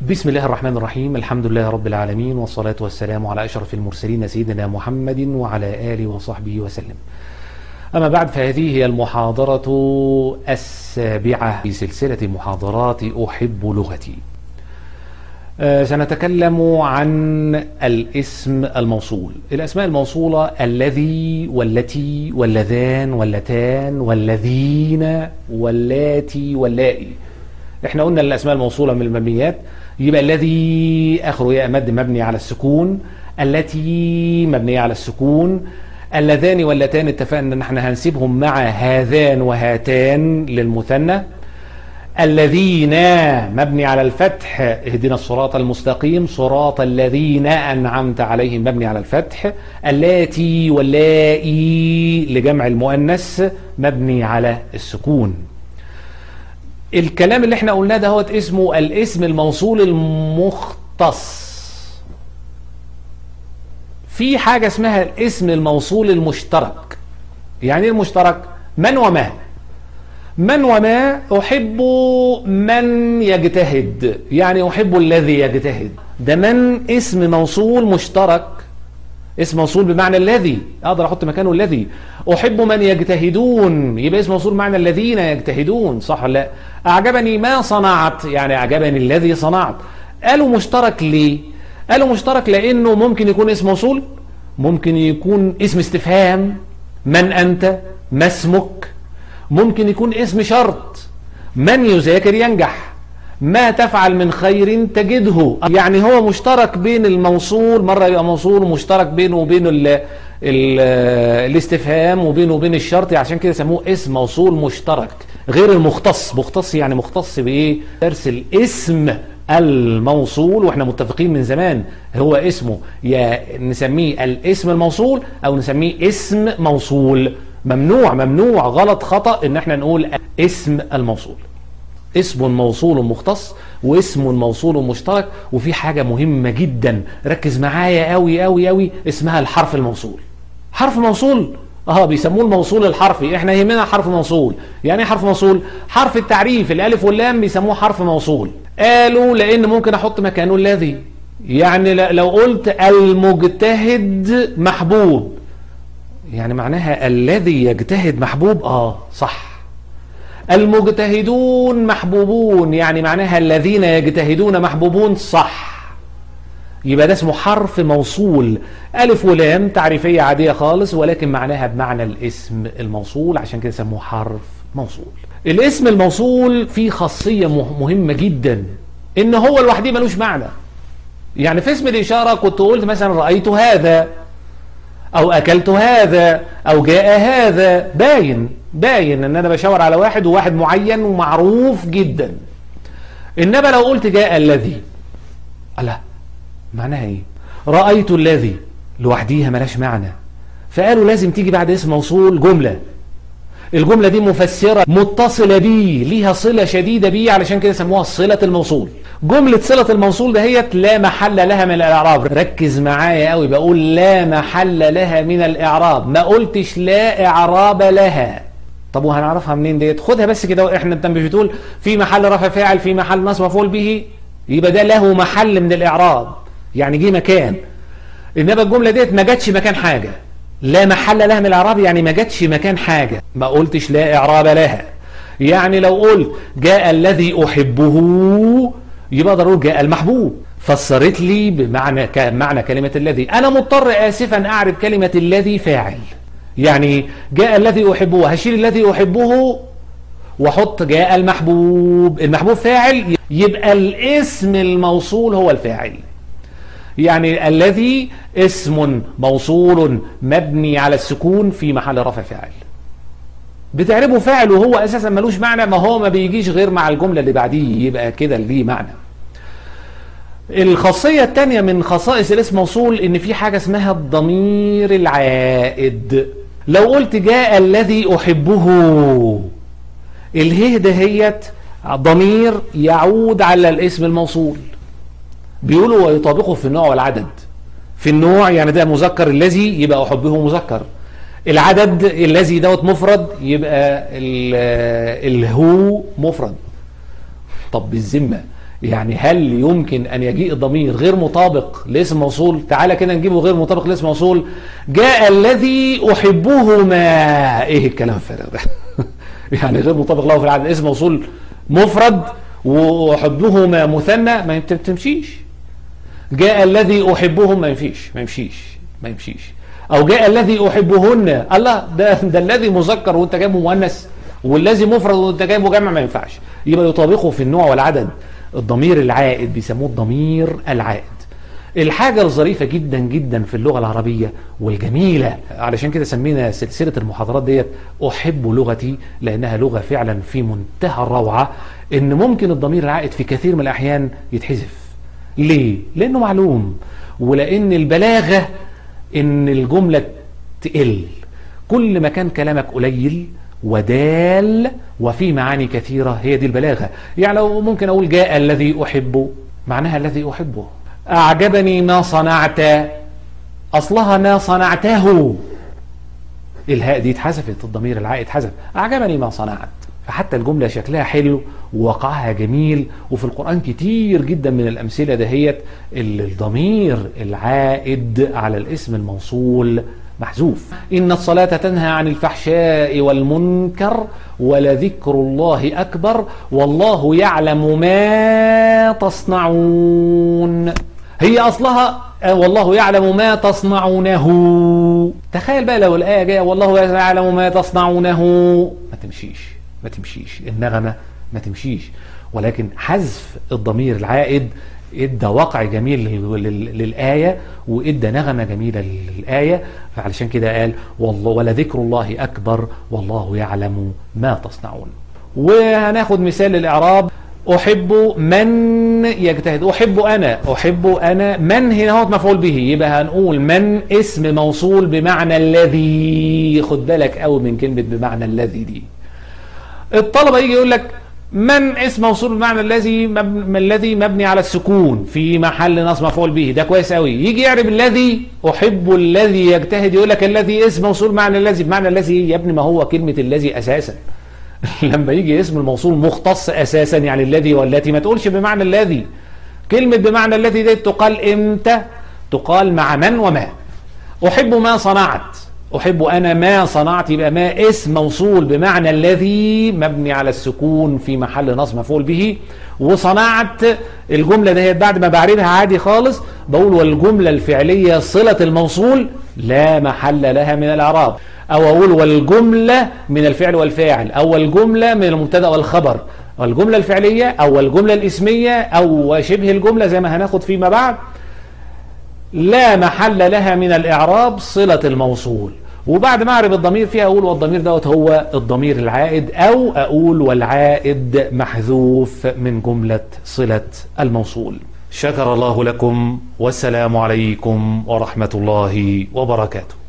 بسم الله الرحمن الرحيم الحمد لله رب العالمين والصلاة والسلام على أشرف المرسلين سيدنا محمد وعلى آله وصحبه وسلم أما بعد فهذه هي المحاضرة السابعة في سلسلة محاضرات أحب لغتي آه، سنتكلم عن الاسم الموصول الأسماء الموصولة الذي والتي واللذان واللتان والذين واللاتي واللائي احنا قلنا الأسماء الموصولة من المبنيات يبقى الذي آخره ياء مد مبني على السكون التي مبنية على السكون اللذان واللتان اتفقنا ان احنا هنسيبهم مع هذان وهاتان للمثنى الذين مبني على الفتح اهدنا الصراط المستقيم صراط الذين أنعمت عليهم مبني على الفتح اللاتي واللائي لجمع المؤنث مبني على السكون الكلام اللي احنا قلناه ده هو اسمه الاسم الموصول المختص في حاجة اسمها الاسم الموصول المشترك يعني ايه المشترك من وما من وما أحب من يجتهد يعني أحب الذي يجتهد ده من اسم موصول مشترك اسم موصول بمعنى الذي أقدر أحط مكانه الذي أحب من يجتهدون يبقى اسم موصول بمعنى الذين يجتهدون صح ولا لا أعجبني ما صنعت يعني أعجبني الذي صنعت قالوا مشترك ليه قالوا مشترك لأنه ممكن يكون اسم موصول ممكن يكون اسم استفهام من أنت ما اسمك ممكن يكون اسم شرط من يذاكر ينجح ما تفعل من خير تجده يعني هو مشترك بين الموصول مرة يبقى موصول مشترك بينه وبين ال ال الاستفهام وبينه وبين الشرط عشان كده سموه اسم موصول مشترك غير المختص مختص يعني مختص بايه درس الاسم الموصول واحنا متفقين من زمان هو اسمه يا نسميه الاسم الموصول او نسميه اسم موصول ممنوع ممنوع غلط خطأ ان احنا نقول اسم الموصول اسم موصول مختص واسم موصول مشترك وفي حاجة مهمة جدا ركز معايا قوي قوي قوي اسمها الحرف الموصول حرف موصول اه بيسموه الموصول الحرفي احنا يهمنا حرف موصول يعني ايه حرف موصول حرف التعريف الالف واللام بيسموه حرف موصول قالوا لان ممكن احط مكانه الذي يعني لو قلت المجتهد محبوب يعني معناها الذي يجتهد محبوب اه صح المجتهدون محبوبون يعني معناها الذين يجتهدون محبوبون صح يبقى ده اسمه حرف موصول ألف ولام تعريفية عادية خالص ولكن معناها بمعنى الاسم الموصول عشان كده سموه حرف موصول الاسم الموصول فيه خاصية مهمة جدا ان هو لوحده ملوش معنى يعني في اسم الإشارة كنت قلت مثلا رأيت هذا أو أكلت هذا أو جاء هذا باين باين ان انا بشاور على واحد وواحد معين ومعروف جدا انما لو قلت جاء الذي لا معناها ايه رأيت الذي لوحديها ملاش معنى فقالوا لازم تيجي بعد اسم موصول جملة الجملة دي مفسرة متصلة بيه ليها صلة شديدة بيه علشان كده سموها صلة الموصول جملة صلة الموصول دهيت لا محل لها من الإعراب ركز معايا قوي بقول لا محل لها من الإعراب ما قلتش لا إعراب لها طب وهنعرفها منين ديت خدها بس كده احنا انت مش بتقول في محل رفع فاعل في محل نصب مفعول به يبقى ده له محل من الاعراب يعني جه مكان انما الجمله ديت ما جاتش مكان حاجه لا محل لها من الاعراب يعني ما جاتش مكان حاجه ما قلتش لا اعراب لها يعني لو قلت جاء الذي احبه يبقى اقدر اقول جاء المحبوب فسرت لي بمعنى معنى كلمه الذي انا مضطر اسفا اعرف كلمه الذي فاعل يعني جاء الذي أحبه هشيل الذي أحبه وحط جاء المحبوب المحبوب فاعل يبقى الاسم الموصول هو الفاعل يعني الذي اسم موصول مبني على السكون في محل رفع فاعل بتعربه فاعل وهو اساسا ملوش معنى ما هو ما بيجيش غير مع الجملة اللي بعديه يبقى كده ليه معنى الخاصية الثانية من خصائص الاسم موصول ان في حاجة اسمها الضمير العائد لو قلت جاء الذي أحبه الهه دهيت ضمير يعود على الاسم الموصول بيقولوا ويطابقه في النوع والعدد في النوع يعني ده مذكر الذي يبقى أحبه مذكر العدد الذي دوت مفرد يبقى الهو مفرد طب بالذمة يعني هل يمكن أن يجيء الضمير غير مطابق لاسم موصول تعالى كده نجيبه غير مطابق لاسم موصول جاء الذي أحبهما إيه الكلام الفارغ ده يعني غير مطابق له في العدد اسم موصول مفرد وأحبهما مثنى ما تمشيش جاء الذي أحبهم ما يمشيش ما يمشيش ما يمشيش أو جاء الذي أحبهن الله ده ده الذي مذكر وأنت جايبه مؤنث والذي مفرد وأنت جايبه جمع ما ينفعش يبقى يطابقه في النوع والعدد الضمير العائد بيسموه الضمير العائد الحاجة الظريفة جدا جدا في اللغة العربية والجميلة علشان كده سمينا سلسلة المحاضرات ديت أحب لغتي لأنها لغة فعلا في منتهى الروعة إن ممكن الضمير العائد في كثير من الأحيان يتحذف ليه؟ لأنه معلوم ولأن البلاغة إن الجملة تقل كل ما كان كلامك قليل ودال وفي معاني كثيرة هي دي البلاغة يعني لو ممكن أقول جاء الذي أحبه معناها الذي أحبه أعجبني ما صنعت أصلها ما صنعته الهاء دي اتحذفت الضمير العائد اتحذف أعجبني ما صنعت فحتى الجملة شكلها حلو ووقعها جميل وفي القرآن كتير جدا من الأمثلة دهيت الضمير العائد على الاسم الموصول محذوف إن الصلاة تنهى عن الفحشاء والمنكر ولذكر الله أكبر والله يعلم ما تصنعون هي أصلها والله يعلم ما تصنعونه تخيل بقى لو الآية جاية والله يعلم ما تصنعونه ما تمشيش ما تمشيش النغمة ما تمشيش ولكن حذف الضمير العائد ادى وقع جميل للآية وادى نغمة جميلة للآية فعلشان كده قال والله ولذكر الله أكبر والله يعلم ما تصنعون وهناخد مثال للإعراب أحب من يجتهد أحب أنا أحب أنا من هنا هو مفعول به يبقى هنقول من اسم موصول بمعنى الذي خد بالك قوي من كلمة بمعنى الذي دي الطلبة يجي يقول لك من اسم موصول بمعنى الذي مب... الذي مبني على السكون في محل نصب مفعول به ده كويس قوي يجي يعرب الذي احب الذي يجتهد يقول لك الذي اسم موصول بمعنى الذي بمعنى الذي يا ابني ما هو كلمه الذي اساسا لما يجي اسم الموصول مختص اساسا يعني الذي والتي ما تقولش بمعنى الذي كلمه بمعنى الذي دي تقال امتى تقال مع من وما احب ما صنعت أحب أنا ما صنعت يبقى ما اسم موصول بمعنى الذي مبني على السكون في محل نصب مفعول به وصنعت الجملة دهيت بعد ما بعربها عادي خالص بقول والجملة الفعلية صلة الموصول لا محل لها من الإعراب أو أقول والجملة من الفعل والفاعل أو الجملة من المبتدأ والخبر الجملة الفعلية أو الجملة الاسمية أو شبه الجملة زي ما هناخد فيما بعد لا محل لها من الإعراب صلة الموصول وبعد ما اعرف الضمير فيها اقول والضمير دوت هو الضمير العائد او اقول والعائد محذوف من جملة صلة الموصول شكر الله لكم والسلام عليكم ورحمة الله وبركاته